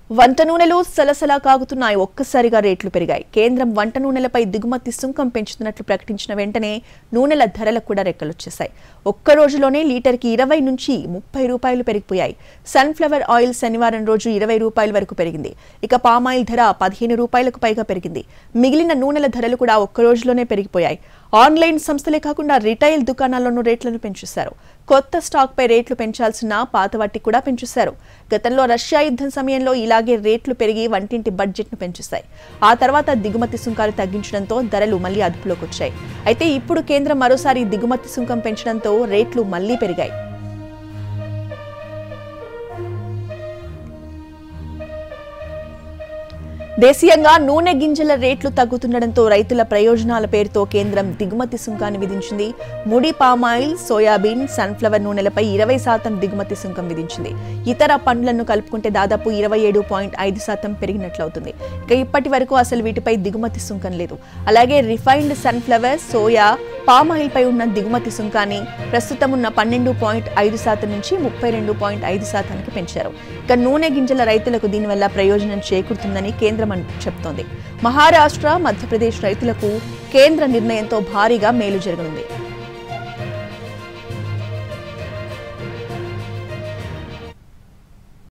వంట నూనెలు సలసలా కాగుతున్నాయి ఒక్కసారిగా రేట్లు పెరిగాయి కేంద్రం వంట నూనెలపై దిగుమతి సుంకం పెంచుతున్నట్లు ప్రకటించిన వెంటనే నూనెల ధరలకు కూడా రెక్కలొచ్చేశాయి ఒక్క రోజులోనే లీటర్కి ఇరవై నుంచి ముప్పై రూపాయలు పెరిగిపోయాయి సన్ఫ్లవర్ ఆయిల్ శనివారం రోజు ఇరవై రూపాయల వరకు పెరిగింది ఇక పామాయిల్ ధర పదిహేను రూపాయలకు పైగా పెరిగింది మిగిలిన నూనెల ధరలు కూడా ఒక్క రోజులోనే పెరిగిపోయాయి ఆన్లైన్ సంస్థలే కాకుండా రిటైల్ దుకాణాల్లోనూ రేట్లను పెంచేశారు కొత్త స్టాక్ పై రేట్లు పెంచాల్సిన పాత వాటికి కూడా పెంచేశారు గతంలో రష్యా యుద్ధం సమయంలో ఇలాగే రేట్లు పెరిగి వంటింటి బడ్జెట్ను పెంచేశాయి ఆ తర్వాత దిగుమతి సుంకాలు తగ్గించడంతో ధరలు మళ్లీ అదుపులోకి వచ్చాయి అయితే ఇప్పుడు కేంద్రం మరోసారి దిగుమతి సుంకం పెంచడంతో రేట్లు మళ్లీ పెరిగాయి దేశీయంగా నూనె గింజల రేట్లు తగ్గుతుండటంతో రైతుల ప్రయోజనాల పేరుతో కేంద్రం దిగుమతి సుంకాన్ని విధించింది ముడి పామాయిల్ సోయాబీన్ సన్ఫ్లవర్ నూనెలపై ఇరవై శాతం దిగుమతి సుంకం విధించింది ఇతర పండ్లను కలుపుకుంటే దాదాపు ఇరవై ఏడు పాయింట్ ఐదు శాతం పెరిగినట్లవుతుంది ఇక ఇప్పటి వరకు అసలు వీటిపై దిగుమతి సుంకం లేదు అలాగే రిఫైన్డ్ సన్ఫ్లవర్ సోయా పామాయిల్ పై ఉన్న దిగుమతి సుంకాన్ని ప్రస్తుతం ఉన్న పన్నెండు పాయింట్ ఐదు శాతం నుంచి ముప్పై రెండు పాయింట్ ఐదు శాతానికి పెంచారు ఇక నూనె గింజల రైతులకు దీనివల్ల ప్రయోజనం చేకూరుతుందని కేంద్రం అన్- చెప్తోంది మహారాష్ట్ర మధ్యప్రదేశ్ రైతులకు కేంద్ర నిర్ణయంతో భారీగా మేలు జరగనుంది